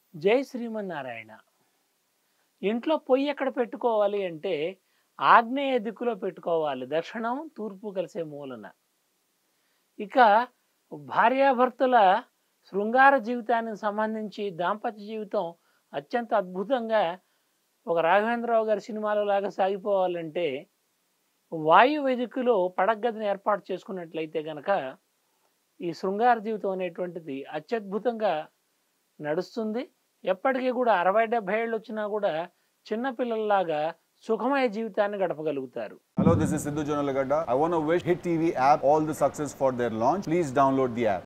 జై శ్రీమన్నారాయణ ఇంట్లో పొయ్యి ఎక్కడ పెట్టుకోవాలి అంటే ఆగ్నేయ దిక్కులో పెట్టుకోవాలి దక్షిణం తూర్పు కలిసే మూలన ఇక భార్యాభర్తల శృంగార జీవితానికి సంబంధించి దాంపత్య జీవితం అత్యంత అద్భుతంగా ఒక రాఘవేంద్రరావు గారి సినిమాలో లాగా సాగిపోవాలంటే వాయువ్య దిక్కులో పడగదిని ఏర్పాటు చేసుకున్నట్లయితే గనక ఈ శృంగార జీవితం అనేటువంటిది అత్యద్భుతంగా నడుస్తుంది ఎప్పటికీ కూడా అరవై డెబ్బై ఏళ్ళు వచ్చినా కూడా చిన్నపిల్లల్లాగా సుఖమయ జీవితాన్ని గడపగలుగుతారు Hello, this is Sidhu Jonalagada. I want to wish Hit TV app all the success for their launch. Please download the app.